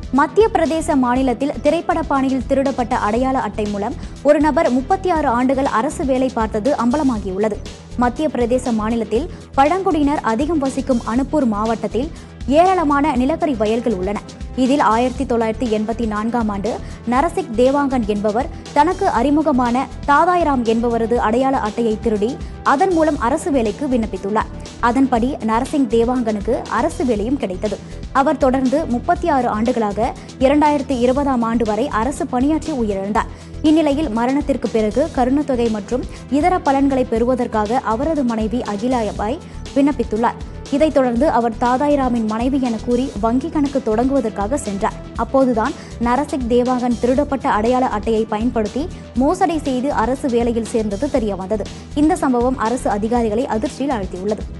மத்திய பிரதேச மாநிலத்தில் திரைப்பட பாணியில் திருடப்பட்ட அடையாள அட்டை மூலம் ஒரு நபர் முப்பத்தி ஆறு ஆண்டுகள் அரசு வேலை பார்த்தது அம்பலமாகியுள்ளது மத்திய பிரதேச மாநிலத்தில் பழங்குடியினர் அதிகம் வசிக்கும் அனுப்பூர் மாவட்டத்தில் ஏராளமான நிலக்கரி வயல்கள் உள்ளன இதில் ஆயிரத்தி தொள்ளாயிரத்தி எண்பத்தி நான்காம் ஆண்டு நரசிக் தேவாங்கன் என்பவர் தனக்கு அறிமுகமான தாதாய்ராம் என்பவரது அடையாள அட்டையை திருடி அதன் மூலம் அரசு வேலைக்கு விண்ணப்பித்துள்ளார் அதன்படி நரசிங் தேவாங்கனுக்கு அரசு வேலையும் கிடைத்தது அவர் தொடர்ந்து முப்பத்தி ஆறு ஆண்டுகளாக இரண்டாயிரத்தி இருபதாம் ஆண்டு வரை அரசு பணியாற்றி உயிரிழந்தார் இந்நிலையில் மரணத்திற்கு பிறகு கருணத்தொகை மற்றும் இதர பலன்களை பெறுவதற்காக அவரது மனைவி அகிலாபாய் விண்ணப்பித்துள்ளார் இதைத் தொடர்ந்து அவர் தாதாய்ராமின் மனைவி என கூறி வங்கி கணக்கு தொடங்குவதற்காக சென்றார் அப்போதுதான் நரசிக் தேவாங்கன் திருடப்பட்ட அடையாள அட்டையை பயன்படுத்தி மோசடி செய்து அரசு வேலையில் சேர்ந்தது தெரியவந்தது இந்த சம்பவம் அரசு அதிகாரிகளை அதிர்ச்சியில் ஆழ்த்தியுள்ளது